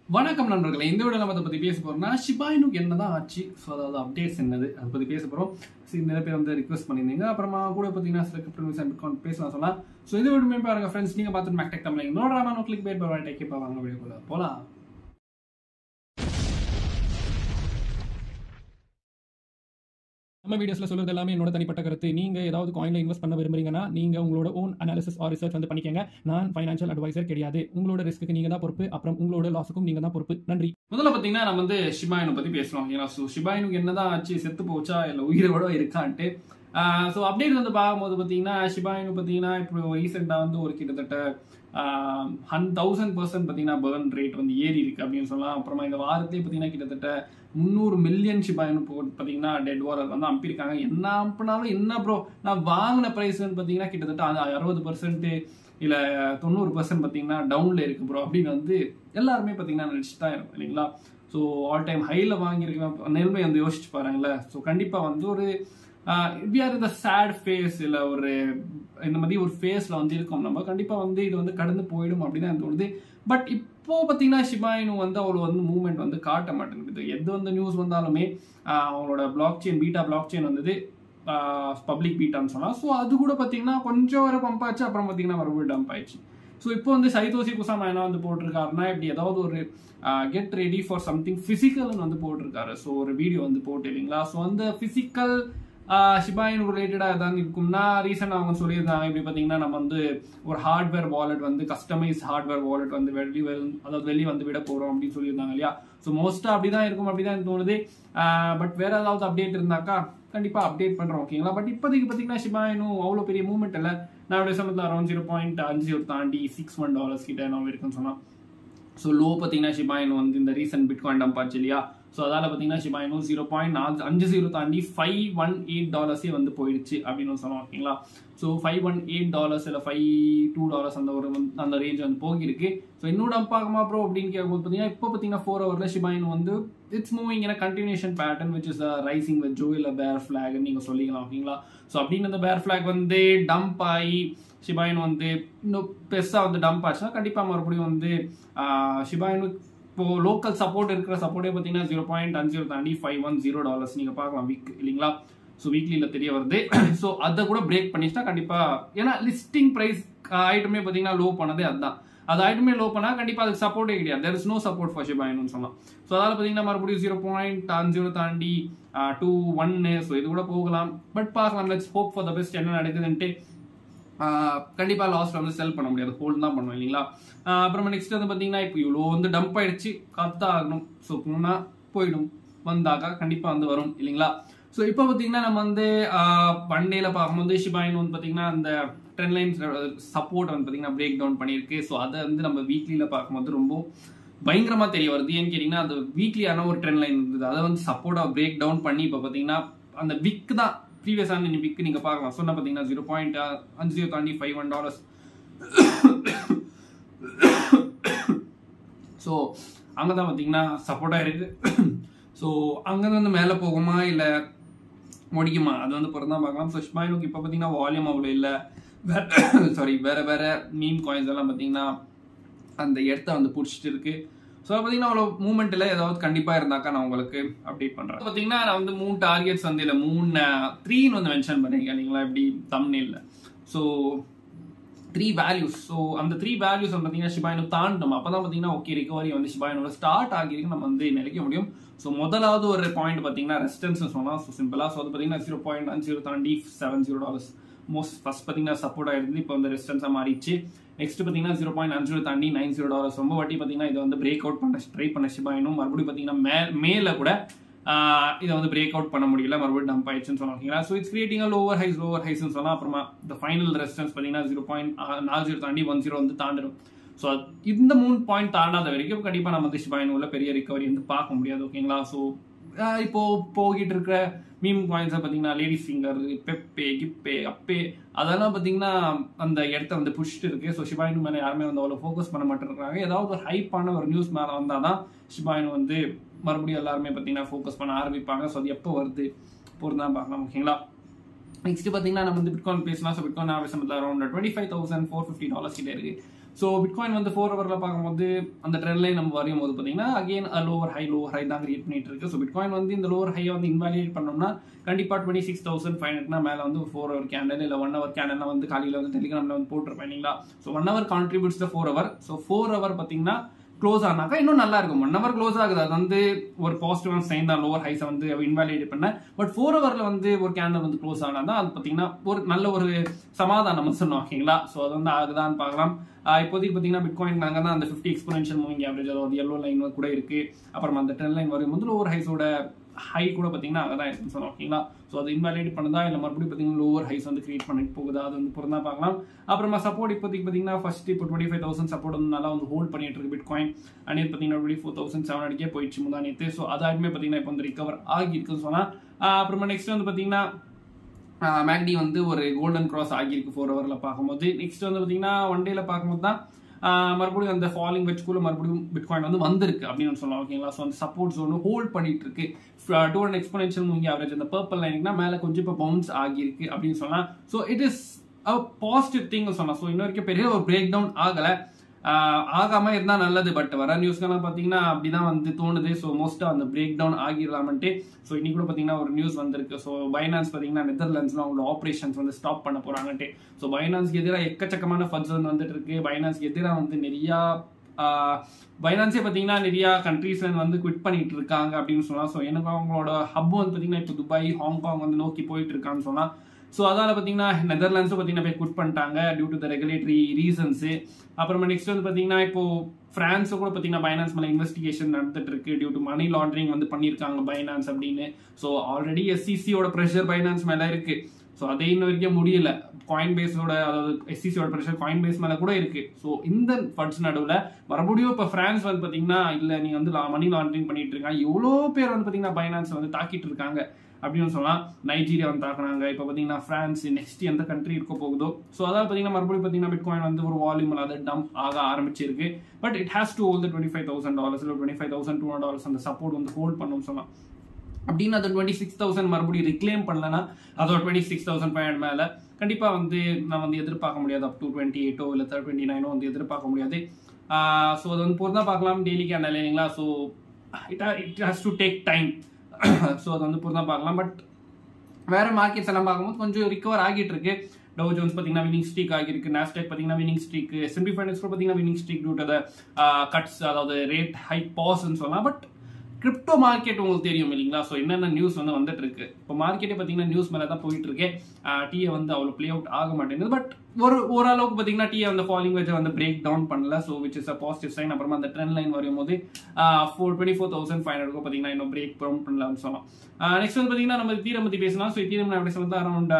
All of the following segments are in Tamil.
வணக்கம் நண்பர்களே இந்த வீடியோ நம்ம அதை பற்றி பேச போறோம்னா ஷிபாயினுக்கு என்னதான் ஆச்சு ஸோ அதாவது அப்டேட்ஸ் என்னது அதை பற்றி பேச போகிறோம் ஸோ நிறைய பேர் வந்து ரிக்வஸ்ட் பண்ணியிருந்தீங்க அப்புறமா கூட பார்த்தீங்கன்னா சில கிரிப்டோ நியூஸ் அண்ட் பிட்காயின் பேசலாம் சொல்லலாம் ஸோ இது வீடியோ பாருங்க ஃப்ரெண்ட்ஸ் நீங்கள் பார்த்துட்டு மேக்டெக் தமிழ் இன்னொரு நோ கிளிக் பேர் பரவாயில்ல டேக் இப்போ வாங்க வீடியோக்குள்ள போகலாம் நம்ம வீடியோஸ்ல சொல்றது எல்லாமே என்னோட தனிப்பட்ட கருத்து நீங்க ஏதாவது காயின்ல இன்வெஸ்ட் பண்ண விரும்புறீங்கன்னா நீங்க உங்களோட ஓன் அனாலிசிஸ் ஆர் ரிசர்ச் வந்து பண்ணிக்கங்க நான் ஃபைனான்ஷியல் அட்வைசர் கிடையாது உங்களோட ரிஸ்க்கு நீங்க தான் பொறுப்பு அப்புறம் உங்களோட லாஸுக்கும் நீங்க தான் பொறுப்பு நன்றி முதல்ல பார்த்தீங்கன்னா நம்ம வந்து ஷிபாயினை பற்றி பேசுகிறோம் ஓகேங்களா ஸோ ஷிபாயினுக்கு என்னதான் ஆச்சு செத்து போச்சா இல்லை உயிரோட இருக்கான்ட்டு ஸோ அப்டேட் வந்து பார்க்கும்போது பார்த்தீங்கன்னா ஷிபாயினு பார்த்தீங்கன்னா இப்போ ரீசெண்டாக வந்து ஒரு கிட்டத்தட்ட ஹன் தௌசண்ட் பர்சன்ட் பார்த்தீங்கன்னா பேர்ன் ரேட் வந்து ஏறி இருக்கு அப்படின்னு சொல்லலாம் அப்புறமா இந்த வாரத்திலே பார்த்தீங்கன்னா கிட்டத்தட்ட முந்நூறு மில்லியன் ஷிபாயினு போ பார்த்தீங்கன்னா டெட் வாரர் வந்து அனுப்பியிருக்காங்க என்ன அனுப்பினாலும் என்ன ப்ரோ நான் வாங்கின ப்ரைஸ் வந்து பார்த்தீங்கன்னா கிட்டத்தட்ட அது அறுபது பர்சன்ட் இல்லை தொண்ணூறு பர்சன்ட் பார்த்தீங்கன்னா டவுனில் இருக்கு ப்ரோ அப்படின்னு வந்து எல்லாருமே பார்த்தீங்கன்னா நினச்சிட்டு தான் இருக்கும் இல்லைங்களா ஸோ ஆல் டைம் ஹையில் வாங்கியிருக்க நிலைமை வந்து யோசிச்சு பாருங்களேன் ஸோ கண்டிப்பாக வந்து ஒரு வி ஆர் இந்த சேட் ஃபேஸ் இல்லை ஒரு இந்த மாதிரி ஒரு ஃபேஸில் வந்து இருக்கோம் நம்ம கண்டிப்பாக வந்து இது வந்து கடந்து போயிடும் அப்படின்னு தான் தோணுது பட் இப்போ பார்த்தீங்கன்னா ஷிபாயினு வந்து அவ்வளோ வந்து மூவ்மெண்ட் வந்து காட்ட மாட்டேங்குது எது வந்து நியூஸ் வந்தாலுமே அவங்களோட block chain beta block chain வந்தது பப்ளிக் பீட்டான்னு சொன்னால் ஸோ அது கூட பார்த்தீங்கன்னா கொஞ்சம் வர பம்ப் ஆச்சு அப்புறம் பார்த்தீங்கன்னா மறுபடியும் டம்ப் ஆயிடுச்சு ஸோ இப்போ வந்து சைதோசி குசாமா என்ன வந்து போட்டிருக்காருன்னா இப்படி ஏதாவது ஒரு கெட் ரெடி ஃபார் சம்திங் ஃபிசிக்கல்னு வந்து போட்டிருக்காரு ஸோ ஒரு வீடியோ வந்து போட்டு இல்லைங்களா ஸோ அந்த ஃபிசிக்கல் ஷிபாயின் ரிலேட்டடாக எதாவது இருக்கும்னா ரீசெண்டாக அவங்க சொல்லியிருந்தாங்க இப்படி பார்த்தீங்கன்னா நம்ம வந்து ஒரு ஹார்ட்வேர் வாலெட் வந்து கஸ்டமைஸ் ஹார்ட்வேர் வாலெட் வந்து வெளி அதாவது வெளியே வந்து விட போகிறோம் அப்படின்னு சொல்லியிருந்தாங்க இல்லையா ஸோ மோஸ்ட்டாக அப்படி தான் இருக்கும் அப்படி தான் தோணுது பட் வேற ஏதாவது அப்டேட் இருந்தாக்கா கண்டிப்பாக அப்டேட் பண்ணுறோம் ஓகேங்களா பட் இப்போதைக்கு பார்த்தீங்கன்னா ஷிபாயினும் அவ்வளோ பெரிய மூவ்மெண்ட் இல்லை நான் சமயத்தில் அரௌண்ட் ஜீரோ பாயிண்ட் அஞ்சு ஒரு தாண்டி சிக்ஸ் ஒன் டாலர்ஸ் கிட்ட என்ன இருக்குன்னு சொன்னால் ஸோ லோ பார்த்தீங்கன்னா ஷிபாயின் வந்து இந்த ரீசன்ட் பிட்காயின் டம்ப் ஆச்சு இல்லையா ஸோ அதால் பார்த்தீங்கன்னா ஷிபாயினும் ஜீரோ பாயிண்ட் நாலு அஞ்சு ஜீரோ தாண்டி ஃபைவ் ஒன் எயிட் டாலர்ஸே வந்து போயிடுச்சு அப்படின்னு சொல்லலாம் ஓகேங்களா so five one eight dollars இல்லை ஃபைவ் டூ டாலர்ஸ் அந்த ஒரு அந்த ரேஞ்ச் வந்து போகிருக்கு ஸோ இன்னும் டம்ப் ஆகுமா ப்ரோ அப்படின்னு கேட்கும்போது பார்த்தீங்கன்னா இப்போ பார்த்தீங்கன்னா ஃபோர் ஹவரில் ஷிபாயின் வந்து it's moving in continuation pattern which is rising with ஜோ இல்லை பேர் ஃபிளாக் நீங்கள் சொல்லிக்கலாம் ஓகேங்களா ஸோ அப்படின்னு அந்த பேர் ஃபிளாக் வந்து டம்ப் ஆகி ஷிபாயின் வந்து இன்னும் பெருசாக வந்து டம்ப் ஆச்சுன்னா கண்டிப்பாக மறுபடியும் வந்து ஷிபாயின் இப்போ லோக்கல் சப்போர்ட் இருக்கிற சப்போர்ட்டே பார்த்தீங்கன்னா ஜீரோ பாயிண்ட் அஞ்சு தாண்டி ஃபைவ் ஒன் ஜீரோ டாலர்ஸ் நீங்கள் பார்க்கலாம் வீக் இல்லைங்களா ஸோ வீக்லியில் தெரிய வருது ஸோ அதை கூட பிரேக் பண்ணிச்சுன்னா கண்டிப்பாக ஏன்னா லிஸ்டிங் ப்ரைஸ் ஐட்டமே பார்த்தீங்கன்னா லோ பண்ணதே அதுதான் அது ஐட்டமே லோ பண்ணால் கண்டிப்பாக அதுக்கு சப்போர்ட்டே கிடையாது there is no support for ஷிபாயின்னு சொல்லலாம் ஸோ அதால் பார்த்தீங்கன்னா மறுபடியும் ஜீரோ பாயிண்ட் அஞ்சு தாண்டி டூ ஒன்னு ஸோ இது கூட போகலாம் பட் பார்க்கலாம் let's hope for the best என்ன நடக்குதுன்ட்டு கண்டிப்பாக லாஸ்ட்டில் வந்து செல் பண்ண முடியாது ஹோல்ட் தான் பண்ணுவோம் இல்லைங்களா அப்புறமா நெக்ஸ்ட் வந்து பார்த்தீங்கன்னா இப்போ இவ்வளோ வந்து டம்ப் ஆயிடுச்சு கத்தா ஆகணும் ஸோ போனால் போயிடும் வந்தாக்கா கண்டிப்பாக வந்து வரும் இல்லைங்களா ஸோ இப்போ பார்த்தீங்கன்னா நம்ம வந்து ஒன் டேல பார்க்கும்போது ஷிபாயின் வந்து பார்த்தீங்கன்னா அந்த ட்ரெண்ட் லைன்ஸ் சப்போர்ட் வந்து பார்த்தீங்கன்னா பிரேக் டவுன் பண்ணியிருக்கு ஸோ அதை வந்து நம்ம வீக்லியில் பார்க்கும்போது ரொம்ப பயங்கரமாக தெரிய வருது ஏன்னு கேட்டிங்கன்னா அது வீக்லியான ஒரு ட்ரெண்ட் லைன் இருந்தது அதை வந்து சப்போர்ட்டாக பிரேக் டவுன் பண்ணி இப்போ பார்த்தீங்கன்னா அந்த விக் தான் ப்ரீவியஸான விக் நீங்கள் பார்க்கலாம் சொன்ன பார்த்தீங்கன்னா ஜீரோ பாயிண்ட் அஞ்சு ஜீரோ தாண்டி ஃபைவ் ஒன் டாலர்ஸ் ஸோ அங்கே தான் பார்த்தீங்கன்னா சப்போர்ட்டாக இருக்குது ஸோ அங்கே வந்து மேலே போகுமா இல்லை முடிக்குமா அது வந்து பிறந்தா பார்க்கலாம் ஸோ ஷ்மாயினுக்கு இப்போ பார்த்தீங்கன்னா வால்யூம் அவ்வளோ இல்லை வேற சாரி வேற வேற மீன் காயின்ஸ் எல்லாம் பார்த்தீங்கன்னா அந்த இடத்த வந்து பிடிச்சிட்டு இருக்கு ஸோ பார்த்தீங்கன்னா அவ்வளோ மூமெண்ட் இல்லை ஏதாவது கண்டிப்பாக இருந்தாக்கா நான் உங்களுக்கு அப்டேட் பண்ணுறேன் பார்த்தீங்கன்னா நான் வந்து மூணு டார்கெட்ஸ் வந்து இல்லை மூணு த்ரீன்னு வந்து மென்ஷன் பண்ணியிருக்கேன் இல்லைங்களா இப்படி தமிழ்ல ஸோ த்ரீ வேல்யூஸ் ஸோ அந்த த்ரீ வேல்யூஸ் வந்து பார்த்தீங்கன்னா ஷிபாயினு தாண்டணும் அப்போ தான் பார்த்தீங்கன்னா ஓகே ரிகவரி வந்து ஷிபாயினோட ஸ்டார்ட் ஆகிருக்கு நம்ம வந்து நினைக்க முடியும் ஸோ முதலாவது ஒரு பாயிண்ட் பார்த்தீங்கன்னா ரெசிஸ்டன்ஸ் சொன்னால் ஸோ சிம்பிளாக ஸோ அது பார்த்தீங்கன்னா ஜீரோ பாயிண்ட் அஞ்சு ஜீரோ தாண்டி seven zero dollars most first பார்த்தீங்கன்னா சப்போர்ட் ஆயிருந்து இப்போ வந்து ரெசிஸ்டன்ஸாக மாறிச்சு நெக்ஸ்ட் பார்த்தீங்கன்னா ஜீரோ பாயிண்ட் அஞ்சு தாண்டி நைன் ஜீரோ டாலர்ஸ் ரொம்ப வாட்டி பார்த்தீங்கன்னா இதை வந்து பிரேக் அவுட் பண்ண ட்ரை பண்ண ஷிபாயினும் மறுபடியும் பார்த்தீங்கன்னா மே மேலே கூட இதை வந்து பிரேக் அவுட் பண்ண முடியல மறுபடியும் டம்ப் ஆயிடுச்சுன்னு சொன்னாங்க so it's creating lower highs lower ஹைஸ்னு சொன்னால் அப்புறமா இந்த ஃபைனல் ரெசிஸ்டன்ஸ் பார்த்தீங்கன்னா ஜீரோ பாயிண்ட் நாலு ஜீரோ தாண்டி ஒன் ஜீரோ வந்து தாண்டிடும் ஸோ இந்த மூணு பாயிண்ட் தாண்டாத வரைக்கும் கண்டிப்பாக நம்ம வந்து ஷிபாயின் உள்ள பெரிய ரிகவரி வந்து பார்க்க முடியாது ஓகேங்களா ஸோ இப்போ போகிட்டு இருக்கிற மீம் காயின்ஸை பார்த்தீங்கன்னா லேடி ஃபிங்கர் பெப்பே கிப்பே அப்பே அதெல்லாம் பார்த்தீங்கன்னா அந்த இடத்த வந்து புஷ்ட்டு இருக்கு ஸோ ஷிபாயின் மேலே யாருமே வந்து அவ்வளோ ஃபோக்கஸ் பண்ண மாட்டேங்கிறாங்க ஏதாவது ஒரு ஹைப்பான ஒரு நியூஸ் மேலே வந்தால் தான் ஷிபாயின் வந்து மறுபடியும் எல்லாருமே பார்த்தீங்கன்னா ஃபோக்கஸ் பண்ண ஆரம்பிப்பாங்க ஸோ அது எப்போ வருது பொறுத்து தான் பார்க்கலாம் ஓகேங்களா நெக்ஸ்ட் பார்த்தீங்கன்னா நம்ம வந்து பிட்காயின் பேசலாம் ஸோ பிட்காயின் ஆவரேஜ் நம்ம around twenty five thousand four fifty dollars கிட்ட இருக்கு ஸோ பிட்காயின் வந்து ஃபோர் ஹவரில் பார்க்கும்போது அந்த ட்ரெண்ட் லைன் நம்ம வரையும் போது பார்த்தீங்கன்னா again lower high lower high தான் கிரியேட் பண்ணிட்டு இருக்கு ஸோ பிட்காயின் வந்து இந்த லோவர் ஹையை வந்து இன்வாலிடேட் பண்ணோம்னா கண்டிப்பாக டுவெண்ட்டி சிக்ஸ் தௌசண்ட் ஃபைவ் ஹண்ட்ரட்னா மேலே வந்து ஃபோர் ஹவர் கேண்டல் இல்லை ஒன் ஹவர் கேண்டல் வந்து காலையில் வந்து டெலிகிராமில் வந்து போட்டிருப்பேன் இல்லைங்களா so one hour contributes the four hour so four hour பார்த்தீங்கன்னா க்ளோஸ் ஆனாக்கா இன்னும் நல்லா இருக்கும் ஒன் ஹவர் க்ளோஸ் ஆகுது அது வந்து ஒரு பாசிட்டிவான சைன் தான் லோவர் ஹைஸை வந்து இன்வாலிடேட் பண்ண பட் ஃபோர் ஹவரில் வந்து ஒரு கேண்டல் வந்து க்ளோஸ் ஆனால் தான் அது பார்த்தீங்கன்னா ஒரு நல்ல ஒரு சமாதானம் சொன்னோம் ஓகேங்களா ஸோ அது வந்து ஆகுதான்னு பார்க்கலாம் ஆஹ் இப்போதைக்கு பார்த்தீங்கன்னா பிட்காயின் நாங்கள் தான் அந்த ஃபிஃப்டி எக்ஸ்போனன்ஷியல் மூவிங் ஆவரேஜ் அதாவது எல்லோ லைன் கூட இருக்கு அப்புறம் அந்த டென் லைன் வரும் போது லோவர் ஹைஸோட ஹை கூட பார்த்தீங்கன்னா அங்கே தான் இருக்குன்னு சொன்னோம் ஓகேங்களா ஸோ அது இன்வாலிடேட் பண்ணதா இல்லை மறுபடியும் பார்த்தீங்கன்னா லோவர் ஹைஸ் வந்து கிரியேட் பண்ணிட்டு போகுதா அது வந்து பொருந்தா பார்க்கலாம் அப்புறமா சப்போர்ட் இப்போதைக்கு பார்த்தீங்கன்னா ஃபர்ஸ்ட் இப்போ டுவெண்ட்டி ஃபைவ் தௌசண்ட் சப்போர்ட் வந்து நல்லா வந்து ஹோல்ட் பண்ணிட்டு இருக்கு பிட்காயின் அண்ட் பார்த்தீங்கன்னா டுவெண்ட்டி ஃபோர் தௌசண்ட் செவன் அடிக்கே போயிடுச்சு முந்தா நேற்று ஸோ அதாலுமே பார்த்தீங்கன்னா இப்போ வந்து ரிகவர் ஆகியிருக்குன்னு சொன்னால் அப்புறமா நெக்ஸ்ட் வந்து பார்த்தீங்கன்னா மேக்டி வந்து ஒரு கோல்டன் கிராஸ் ஆகியிருக்கு ஃபோர் ஹவரில் பார்க்கும்போது நெக்ஸ்ட் வந்து பார்த்தீங்கன்னா ஒன் டேல பார்க்கும்போது தான் ஆஹ் மறுபடியும் அந்த ஃபாலிங் வச்சுக்குள்ள மறுபடியும் பிட்காயின் வந்து வந்திருக்கு அப்படின்னு சொல்லலாம் ஓகேங்களா ஸோ அந்த சப்போர்ட் ஜோன் ஹோல்ட் பண்ணிட்டு இருக்கு two hundred exponential moving average அந்த பர்பிள் லைனுக்குனா மேலே கொஞ்சம் இப்போ பவுன்ஸ் ஆகியிருக்கு அப்படின்னு சொல்லலாம் so it is a positive thing சொல்லலாம் ஸோ இன்ன வரைக்கும் பெரிய ஒரு பிரேக் டவுன் ஆகலை ஆஹ் ஆகாம இருந்தா நல்லது பட் வர நியூஸ்க்கெல்லாம் பாத்தீங்கன்னா அப்படிதான் வந்து தோணுது ஸோ மோஸ்டா அந்த பிரேக் டவுன் ஆகிடலாமன்ட்டு ஸோ இன்னைக்கு கூட பாத்தீங்கன்னா ஒரு நியூஸ் வந்திருக்கு ஸோ பைனான்ஸ் பாத்தீங்கன்னா நெதர்லாண்ட்ஸ்ல அவங்களோட ஆப்ரேஷன்ஸ் வந்து ஸ்டாப் பண்ண போறாங்கன்ட்டு ஸோ பைனான்ஸ்க்கு எதிராக எக்கச்சக்கமான ஃபண்ட்ஸ் வந்து வந்துட்டு இருக்கு பைனான்ஸ்க்கு எதிராக வந்து நிறைய பைனான்ஸே பார்த்தீங்கன்னா நிறைய கண்ட்ரீஸ் வந்து குவிட் பண்ணிட்டு இருக்காங்க அப்படின்னு சொல்லலாம் ஸோ எனக்கு அவங்களோட ஹப் வந்து பார்த்தீங்கன்னா இப்போ துபாய் ஹாங்காங் வந்து நோக்கி போயிட்டு இருக்கான்னு சொல்லலாம் ஸோ அதால் பார்த்தீங்கன்னா நெதர்லாண்ட்ஸும் பார்த்தீங்கன்னா போய் குட் பண்ணிட்டாங்க due to the regulatory reasons அப்புறமா நெக்ஸ்ட் வந்து பார்த்தீங்கன்னா இப்போ ஃப்ரான்ஸும் கூட பார்த்தீங்கன்னா பைனான்ஸ் மேலே இன்வெஸ்டிகேஷன் நடந்துட்டு இருக்கு டியூ டு மணி லாண்ட்ரிங் வந்து பண்ணியிருக்காங்க பைனான்ஸ் அப்படின்னு ஸோ ஆல்ரெடி எஸ்சிசியோட ப்ரெஷர் பைனான்ஸ் மேலே இருக்கு ஸோ அதே இன்ன வரைக்கும் முடியல காயின் பேஸோட அதாவது எஸ்சிசியோட ப்ரெஷர் காயின் பேஸ் மேலே கூட இருக்கு ஸோ இந்த ஃபண்ட்ஸ் நடுவில் மறுபடியும் இப்போ ஃப்ரான்ஸ் வந்து பார்த்தீங்கன்னா இல்லை நீங்கள் வந்து மணி லாண்ட்ரிங் பண்ணிட்டு இருக்காங்க எவ்வளோ பேர் வந்து பார்த்தீங்கன்னா பைனான்ஸ் வந்து தாக்கிட்டு இருக்காங்க அப்படின்னு சொல்லலாம் நைஜீரியா வந்து தாக்குறாங்க இப்போ பார்த்தீங்கன்னா ஃப்ரான்ஸ் நெக்ஸ்ட் எந்த கண்ட்ரி இருக்க போகுதோ ஸோ அதாவது பார்த்தீங்கன்னா மறுபடியும் பார்த்தீங்கன்னா பிட்காயின் வந்து ஒரு வால்யூம் அதாவது டம்ப் ஆக ஆரம்பிச்சிருக்கு but it has to hold twenty five thousand dollars இல்லை twenty five thousand two hundred dollars அந்த சப்போர்ட் வந்து ஹோல்ட் பண்ணணும்னு சொல்லலாம் அப்படின்னு அது டுவெண்ட்டி சிக்ஸ் தௌசண்ட் மறுபடியும் ரிக்ளைம் பண்ணலன்னா அதோட twenty six thousand five hundred மேலே கண்டிப்பாக வந்து நான் வந்து எதிர்பார்க்க முடியாது அப் டு டுவெண்ட்டி எயிட்டோ இல்லை தேர்ட் டுவெண்ட்டி நைனோ வந்து எதிர்பார்க்க முடியாது ஸோ அது வந்து பொறுத்தா பார்க்கலாம் டெய்லி கேண்டல் இல்லைங்களா so it it has to take time so அது வந்து பொறுத்தா பார்க்கலாம் பட் வேற மார்க்கெட்ஸ் எல்லாம் பார்க்கும்போது கொஞ்சம் ரிகவர் ஆகிட்டு இருக்கு டோ ஜோன்ஸ் பார்த்தீங்கன்னா வினிங் ஸ்ட்ரீக் ஆகிருக்கு நாஸ்டேக் பார்த்தீங்கன்னா வினிங் ஸ்ட்ரீக் எஸ்என்பி ஃபைனான்ஸ் கூட பார்த்தீங்கன்னா winning streak due to cuts அதாவது ரேட் ஹை பாஸ்ன்னு சொல்லலாம் பட் கிரிப்டோ மார்க்கெட் உங்களுக்கு தெரியும் இல்லைங்களா ஸோ என்னென்ன நியூஸ் வந்து வந்துட்டு இருக்கு இப்போ மார்க்கெட்டே பார்த்தீங்கன்னா நியூஸ் மேலே தான் போயிட்டு இருக்கு டீயை வந்து அவ்வளோ ப்ளே அவுட் ஆக மாட்டேங்குது பட் ஒரு ஓரளவுக்கு பார்த்தீங்கன்னா டீயை வந்து ஃபாலிங் வெஜ் வந்து பிரேக் டவுன் பண்ணல so which is a positive sign அப்புறமா அந்த ட்ரெண்ட் லைன் வரும் போது four twenty four thousand five hundred பார்த்தீங்கன்னா இன்னும் பிரேக் டவுன் பண்ணலாம்னு சொல்லலாம் நெக்ஸ்ட் வந்து பார்த்தீங்கன்னா நம்ம தீரம் பற்றி பேசலாம் ஸோ தீரம் அப்படி வந்து அரௌண்ட்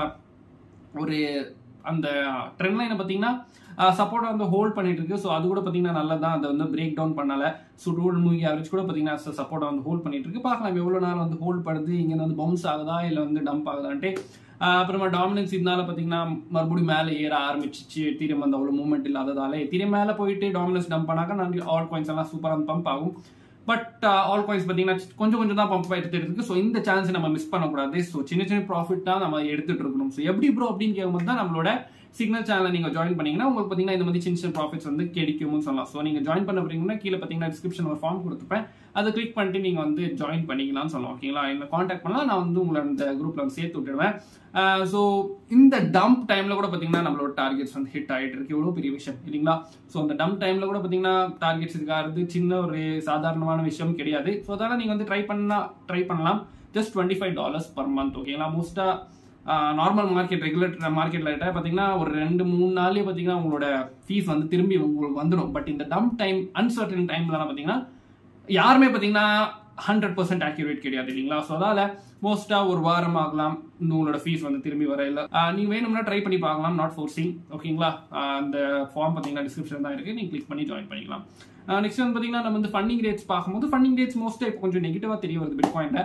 ஒரு அந்த ட்ரெண்ட் லைனை பார்த்தீங்கன்னா சப்போர்ட் வந்து ஹோல்ட் பண்ணிட்டு இருக்கு ஸோ அது கூட பார்த்தீங்கன்னா நல்லா தான் அதை வந்து பிரேக் டவுன் பண்ணல ஸோ டூ மூவி ஆவரேஜ் கூட பார்த்தீங்கன்னா சப்போர்ட் வந்து ஹோல்ட் பண்ணிட்டு இருக்கு பார்க்கலாம் எவ்வளோ நாள் வந்து ஹோல்ட் பண்ணுது இங்கே வந்து பவுன்ஸ் ஆகுதா இல்லை வந்து டம்ப் ஆகுதான்ட்டு அப்புறமா டாமினன்ஸ் இதனால பார்த்தீங்கன்னா மறுபடியும் மேலே ஏற ஆரம்பிச்சிச்சு எத்தீரியம் வந்து அவ்வளோ மூவ்மெண்ட் இல்லாததால எத்தீரியம் மேலே போயிட்டு டாமினன்ஸ் டம்ப் பண்ணாக்க நான் ஆல் காயின்ஸ் எல்லாம் சூப்பராக வந்து பம்ப் ஆகும் பட் ஆல் காயின்ஸ் பார்த்தீங்கன்னா கொஞ்சம் கொஞ்சம் தான் பம்ப் ஆகிட்டு இருக்கு ஸோ இந்த சான்ஸ் நம்ம மிஸ் பண்ணக்கூடாது ஸோ சின்ன சின்ன ப்ராஃபிட் தான் நம்ம எடுத்துட்டு இருக்கணும் ஸோ எப்படி ப்ரோ அப்படின்னு கேட்கும்போது தான் நம்மளோட சிக்னல் சேனலை நீங்க ஜாயின் பண்ணீங்கன்னா உங்களுக்கு பார்த்தீங்கன்னா இந்த மாதிரி சின்ன சின்ன ப்ராஃபிட்ஸ் வந்து கிடைக்கும்னு சொல்லலாம் ஸோ நீங்க ஜாயின் பண்ண போறீங்கன்னா கீழே பார்த்தீங்கன்னா டிஸ்கிரிப்ஷன் ஒரு ஃபார்ம் கொடுத்துப்பேன் அதை கிளிக் பண்ணிட்டு நீங்க வந்து ஜாயின் பண்ணிக்கலாம்னு சொல்லலாம் ஓகேங்களா என்ன காண்டாக்ட் பண்ணலாம் நான் வந்து உங்களை அந்த குரூப்ல வந்து சேர்த்து விட்டுடுவேன் ஸோ இந்த டம்ப் டைம்ல கூட பார்த்தீங்கன்னா நம்மளோட டார்கெட்ஸ் வந்து ஹிட் ஆகிட்டு இருக்கு எவ்வளோ பெரிய விஷயம் இல்லைங்களா ஸோ அந்த டம்ப் டைம்ல கூட பார்த்தீங்கன்னா டார்கெட்ஸ் இருக்காது சின்ன ஒரு சாதாரணமான விஷயம் கிடையாது ஸோ அதனால நீங்க வந்து ட்ரை பண்ணா ட்ரை பண்ணலாம் just twenty five dollars per month ஓகேங்களா மோஸ்டா நார்மல் மார்க்கெட் ரெகுலேட்டர் மார்க்கெட்ல பார்த்தீங்கன்னா ஒரு ரெண்டு மூணு நாள்லயே பார்த்தீங்கன்னா உங்களோட ஃபீஸ் வந்து திரும்பி உங்களுக்கு வந்துடும் பட் இந்த டம்ப் டைம் அன்சர்டன் டைம்லாம் பார்த்தீங்கன்னா யாருமே பார்த்தீங்கன்னா ஹண்ட்ரட் பர்சன்ட் ஆக்யூரேட் கிடையாது இல்லைங்களா ஸோ அதால மோஸ்டா ஒரு வாரம் ஆகலாம் உங்களோட ஃபீஸ் வந்து திரும்பி வர இல்லை நீங்க வேணும்னா ட்ரை பண்ணி பார்க்கலாம் நாட் ஃபோர்சிங் ஓகேங்களா அந்த ஃபார்ம் பார்த்தீங்கன்னா டிஸ்கிரிப்ஷன் தான் இருக்கு நீங்க கிளிக் பண்ணி ஜாயின் பண்ணிக்கலாம் நெக்ஸ்ட் வந்து பார்த்தீங்கன்னா நம்ம வந்து ஃபண்டிங் ரேட்ஸ் பார்க்கும்போது ஃபண்டிங் ரேட்ஸ் மோஸ்ட்டாக இப்போ கொஞ்சம் நெகட்டிவாக தெரிய வருது பிட்காயின்ல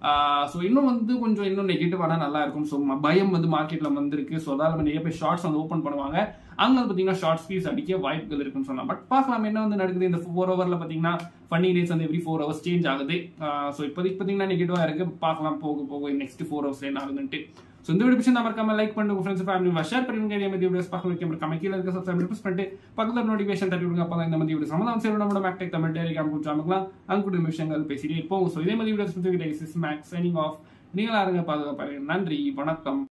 ஸோ இன்னும் வந்து கொஞ்சம் இன்னும் நெகட்டிவான நல்லா இருக்கும் ஸோ பயம் வந்து மார்க்கெட்டில் வந்திருக்கு ஸோ அதால் நம்ம நிறைய பேர் ஷார்ட்ஸ் வந்து ஓப்பன் பண்ணுவாங்க அங்கே வந்து பார்த்தீங்கன்னா ஷார்ட் ஃபீஸ் அடிக்க வாய்ப்புகள் இருக்குன்னு சொல்லலாம் பட் பார்க்கலாம் என்ன வந்து நடக்குது இந்த ஃபோர் ஹவரில் பார்த்தீங்கன்னா ஃபண்டிங் ரேட்ஸ் வந்து எவ்ரி ஃபோர் ஹவர்ஸ் சேஞ்ச் ஆகுது ஸோ இப்போதைக்கு பார்த்தீங்கன்னா நெகட்டிவாக இருக்கு பார்க்கலாம் போக போக நெக்ஸ்ட் ஃபோர் ஹவர்ஸ் என்ன ஆகுதுன்ட்டு ஸோ இந்த வீடியோ பிடிச்சி மறக்காம லைக் பண்ணுங்க உங்க ஃப்ரெண்ட்ஸ் ஃபேமிலி ஷேர் பண்ணுங்க இதே மாதிரி வீடியோஸ் பார்க்க வைக்க மறக்காம கீழே இருக்க சப்ஸ்கிரைப் ப்ரெஸ் பண்ணிட்டு பக்கத்தில் நோட்டிஃபிகேஷன் தட்டி விடுங்க அப்போ இந்த மாதிரி வீடியோ சமதான் சரி நம்மளோட மேக்டெக் தமிழ் டெலிகிராம் கொடுத்தாமக்கலாம் அங்க கூட விஷயங்கள் பேசிட்டே இருப்போம் ஸோ இதே மாதிரி வீடியோஸ் மேக்ஸ் சைனிங் ஆஃப் நீங்களா இருங்க பாதுகாப்பாரு நன்றி வணக்கம்